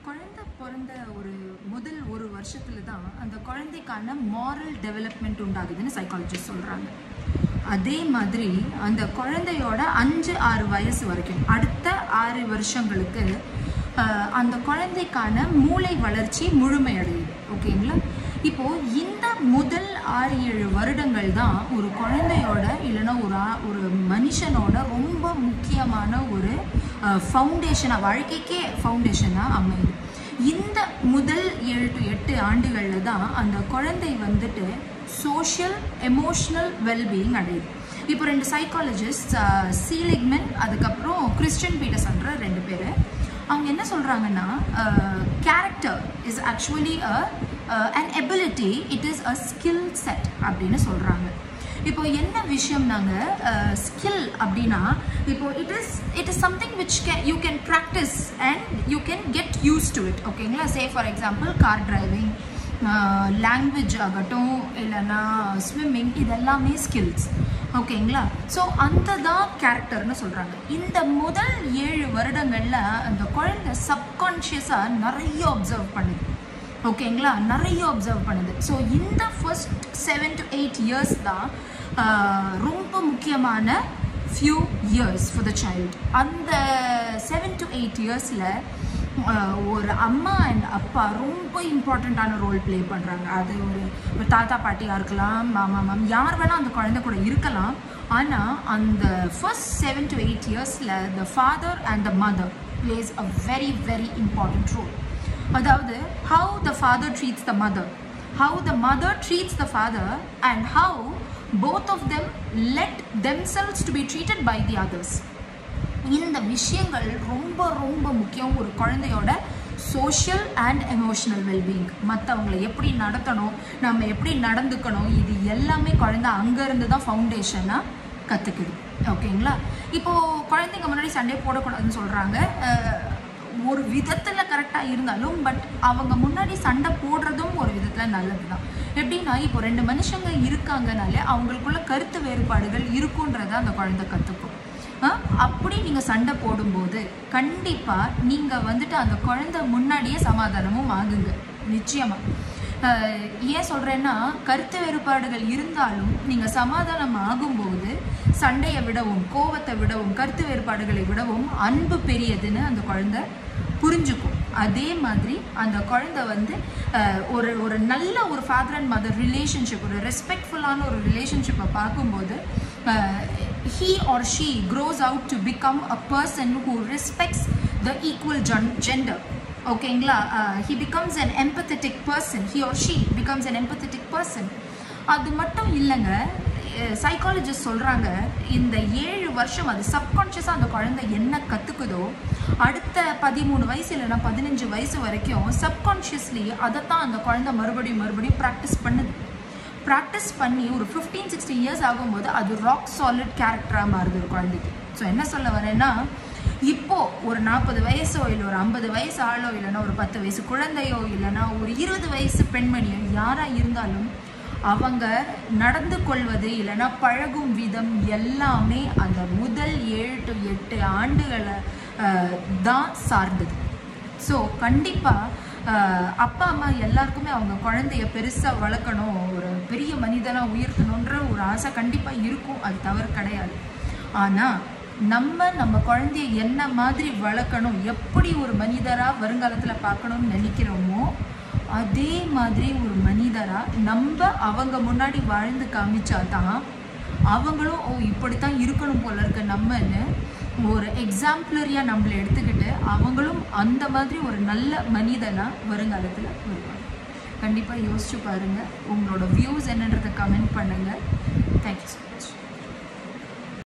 குழந்தை பிறந்த ஒரு முதல் ஒரு வருஷத்துல தான் அந்த குழந்தைக்கான மாரல் டெவலப்மெண்ட் உண்டாகுதுன்னு சைக்காலஜிஸ்ட் சொல்றாங்க அதே மாதிரி அந்த குழந்தையோட அஞ்சு ஆறு வயசு வரைக்கும் அடுத்த ஆறு வருஷங்களுக்கு ஆஹ், அந்த குழந்தைக்கான மூளை வளர்ச்சி முழுமையடையுது ஓகேங்களா இப்போ இந்த முதல் ஆறு ஏழு வருடங்கள் தான் ஒரு குழந்தையோட இல்லைன்னா ஒரு ஆ- ஒரு மனுஷனோட ரொம்ப முக்கியமான ஒரு ஃபவுண்டேஷனாக வாழ்க்கைக்கே ஃபவுண்டேஷனாக அமையுது இந்த முதல் ஏழு டு எட்டு ஆண்டுகளில் தான் அந்த குழந்தை வந்துட்டு சோஷியல் எமோஷ்னல் வெல்பீயிங் அடையுது இப்போ ரெண்டு சைக்காலஜிஸ்ட் சீலிக்மென் அதுக்கப்புறம் கிறிஸ்டியன் பீட்டர்ஸ்ன்ற ரெண்டு பேர் அவங்க என்ன சொல்கிறாங்கன்னா character is actually an ability it is a skill set அப்படின்னு சொல்கிறாங்க இப்போ என்ன விஷயம் நாங்கள் ஸ்கில் அப்படின்னா இப்போ it is it is something which can you can practice and you can get used to it ஓகேங்களா say for example car driving language ஆகட்டும் இல்லைன்னா ஸ்விம்மிங் இதெல்லாமே ஸ்கில்ஸ் ஓகேங்களா ஸோ அந்த தான் கேரக்டர்னு சொல்கிறாங்க இந்த முதல் ஏழு வருடங்களில் அந்த குழந்தை சப்கான்ஷியஸாக நிறைய அப்சர்வ் பண்ணுது ஓகேங்களா நிறைய அப்சர்வ் பண்ணுது ஸோ இந்த first seven to eight years தான் ஆஹ், ரொம்ப முக்கியமான few years for the child அந்த செவன் டு எயிட் இயர்ஸில் ஒரு அம்மா அண்ட் அப்பா ரொம்ப இம்பார்ட்டண்ட்டான ரோல் ப்ளே பண்ணுறாங்க அது ஒரு ஒரு தாத்தா பாட்டியாக இருக்கலாம் மாமா மாம் யார் வேணால் அந்த குழந்தை கூட இருக்கலாம் ஆனால் அந்த ஃபர்ஸ்ட் செவன் டு எயிட் இயர்ஸில் the father and the mother plays a very very important role அதாவது how the father treats the mother how the mother treats the father and how both of them let themselves to be treated by the others இந்த விஷயங்கள் ரொம்ப ரொம்ப முக்கியம் ஒரு குழந்தையோட social and emotional wellbeing மற்றவங்களை எப்படி நடத்தணும் நம்ம எப்படி நடந்துக்கணும் இது எல்லாமே குழந்தை அங்கேருந்து தான் ஃபவுண்டேஷனாக கற்றுக்குது ஓகேங்களா இப்போது குழந்தைங்க முன்னாடி சண்டை போடக்கூடாதுன்னு சொல்கிறாங்க ஒரு விதத்தில் கரெக்டாக இருந்தாலும் பட் அவங்க முன்னாடி சண்டை போடுறதும் ஒரு விதத்தில் நல்லது தான் எப்படின்னா இப்போ ரெண்டு மனுஷங்க இருக்காங்கனாலே அவங்களுக்குள்ள கருத்து வேறுபாடுகள் இருக்குன்றத அந்த குழந்தை கற்றுக்கும் அப்படி நீங்கள் சண்டை போடும்போது கண்டிப்பாக நீங்கள் வந்துட்டு அந்த குழந்தை முன்னாடியே சமாதானமும் ஆகுங்க நிச்சயமாக அஹ் ஏன் சொல்கிறேன்னா கருத்து வேறுபாடுகள் இருந்தாலும் நீங்கள் சமாதானம் ஆகும்போது சண்டையை விடவும் கோவத்தை விடவும் கருத்து வேறுபாடுகளை விடவும் அன்பு பெரியதுன்னு அந்த குழந்தை புரிஞ்சுக்கும் அதே மாதிரி அந்த குழந்தை வந்து அஹ், ஒரு ஒரு நல்ல ஒரு ஃபாதர் அண்ட் மதர் ரிலேஷன்ஷிப் ஒரு ரெஸ்பெக்ட்ஃபுல்லான ஒரு ரிலேஷன்ஷிப்பை பார்க்கும்போது he or she grows out to become a person who respects the equal ஜன் ஜெண்டர் ஓகேங்களா he becomes an empathetic person he or she becomes an empathetic person அது மட்டும் இல்லைங்க சைக்காலஜிஸ்ட் சொல்கிறாங்க இந்த ஏழு வருஷம் அது சப்கான்ஷியஸாக அந்த குழந்தை என்ன கற்றுக்குதோ அடுத்த பதிமூணு வயசு இல்லைன்னா பதினஞ்சு வயசு வரைக்கும் சப்கான்ஷியஸ்லி அதைத்தான் அந்த குழந்தை மறுபடியும் மறுபடியும் ப்ராக்டிஸ் பண்ணுது ப்ராக்டிஸ் பண்ணி ஒரு ஃபிஃப்டீன் சிக்ஸ்டீன் இயர்ஸ் ஆகும்போது அது ராக் சாலிட் கேரக்டராக மாறுது ஒரு குழந்தைக்கு ஸோ என்ன சொல்ல வரேன்னா இப்போ ஒரு நாற்பது வயசோ இல்லை ஒரு ஐம்பது வயசு ஆளோ இல்லைன்னா ஒரு பத்து வயசு குழந்தையோ இல்லைன்னா ஒரு இருபது வயசு பெண்மணியோ யாராக இருந்தாலும் அவங்க நடந்து கொள்வது இல்லைன்னா பழகும் விதம் எல்லாமே அந்த முதல் ஏழு டு எட்டு ஆண்டுகளை அஹ், தான் சார்ந்தது ஸோ கண்டிப்பாக அப்பா அம்மா எல்லாருக்குமே அவங்க குழந்தைய பெருசாக வளர்க்கணும் ஒரு பெரிய மனிதனாக உயர்த்தணுன்ற ஒரு ஆசை கண்டிப்பாக இருக்கும் அது தவறு கிடையாது ஆனால் நம்ம நம்ம குழந்தைய என்ன மாதிரி வளர்க்கணும் எப்படி ஒரு மனிதராக வருங்காலத்தில் பார்க்கணும்னு நினைக்கிறோமோ அதே மாதிரி ஒரு மனிதராக நம்ம அவங்க முன்னாடி வாழ்ந்து காமிச்சாதான் அவங்களும் ஓ இப்படித்தான் இருக்கணும் போல இருக்க நம்மன்னு ஒரு எக்ஸாம்பிளரியாக நம்மளை எடுத்துக்கிட்டு அவங்களும் அந்த மாதிரி ஒரு நல்ல மனிதனாக வருங்காலத்தில் வருவாங்க கண்டிப்பாக யோசிச்சு பாருங்கள் உங்களோட வியூஸ் என்னன்றதை கமெண்ட் பண்ணுங்கள் தேங்க்யூ ஸோ மச்